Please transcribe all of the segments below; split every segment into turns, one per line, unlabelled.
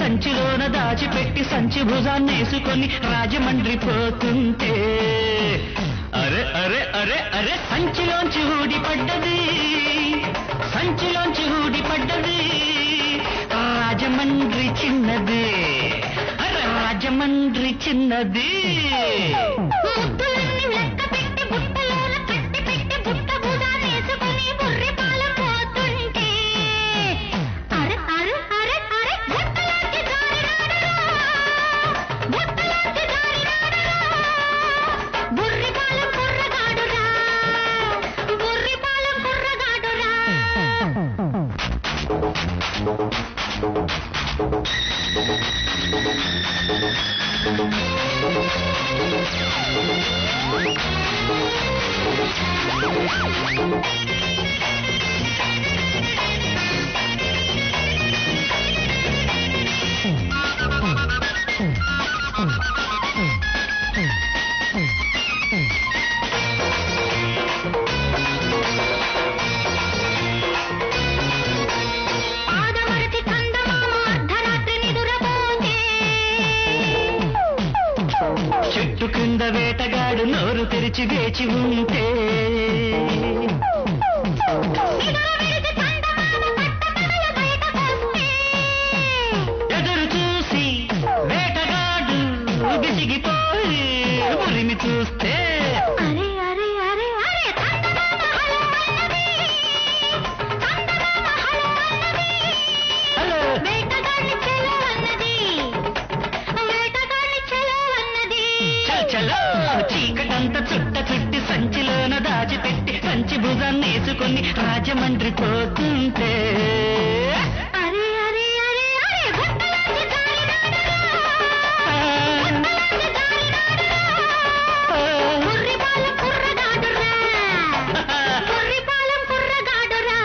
సంచిలోన దాచిపెట్టి సంచి భుజాన్నేసుకొని రాజమండ్రి పోతుంటే అరే అరే అరే అరే సంచిలోంచి ఊడిపడ్డది సంచిలోంచి ఊడిపడ్డది రాజమండ్రి చిన్నది అరే రాజమండ్రి చిన్నది
ముద్దులన్నీ లెక్క పెట్టి బుట్టలోన కట్టి పెట్టి బుట్ట భుజానేసుకొని బుర్రి పాలు పోతుంటే అరే అరే అరే అరే బుట్టలోంచి జారినాడురా బుట్టలోంచి జారినాడురా బుర్రి పాలు కుర్రగాడురా బుర్రి పాలు కుర్రగాడురా ఆదమరచి చందమామ అర్ధరాత్రి నిదురపోతే
చెట్టు కింద వేటగాడు నోరు తెరిచి వేచి ఉంటే
నిదురవిడిచి చందమామ పట్టపగలు బయటకొస్తే
ఎదురు చూసి వేటగాడు విసిగిపోయి ఉరిమి చూస్తే
అరే అరే అరే అరే చందమామ హలో అన్నది చందమామ హలో అన్నది
హలో
వేటగాడిని చెలో అన్నది వేటగాడిని చెలో అన్నది
చల్ చలో చీకటంతా చుట్ట చుట్టి సంచిలోన దాచిపెట్టి సంచి భుజాన్ని వేసుకొని రాజమండ్రి పోతుంటే
అరే అరే అరే అరే గుట్టలోంచి జారినాడురా గుట్టలోంచి జారినాడురా కుర్రిపాలెం కుర్రగాడురా కుర్రిపాలెం కుర్రగాడురా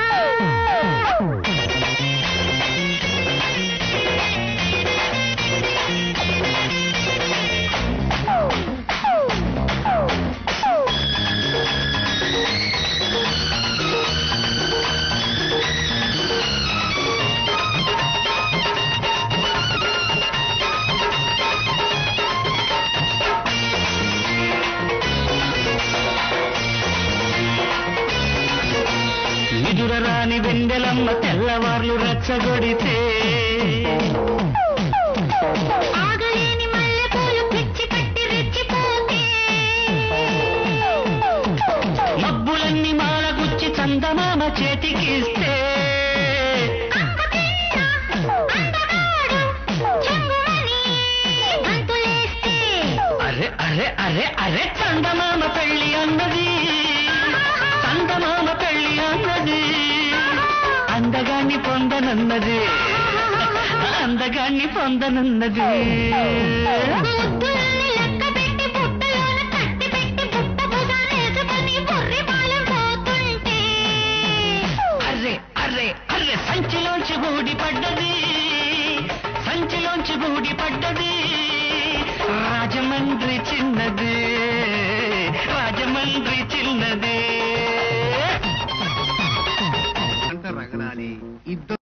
నిదురరాని వెందెలమ్మ తెల్లవార్లు రెచ్చగొడితే
ఆగలేని మల్లెపూలు పిచ్చి పట్టి రెచ్చిపోతే
మబ్బులన్నీ మాలగుచ్చి చందమామ చేతికిస్తే
అందగాడు చెంగుమని గంతులేస్తే
అరే అరే అరే అరే చందమామ పెళ్లి అన్నది చందమామ పెళ్లి అన్నది అందగాన్ని పొందనన్నది అందగాన్ని పొందనన్నది
ముద్దుల్ని లెక్క పెట్టి బుట్టలోన కట్టి పెట్టి బుట్ట భుజానేసుకొని బుర్రి పాలెం పోతుంటే
అర్రే అర్రే అర్రే సంచిలోంచి గూడి పడ్డది సంచిలోంచి గూడి పడ్డది రాజమండ్రి చిన్నది రాజమండ్రి చిన్నది
అంట రగడాలి ఇద్దరు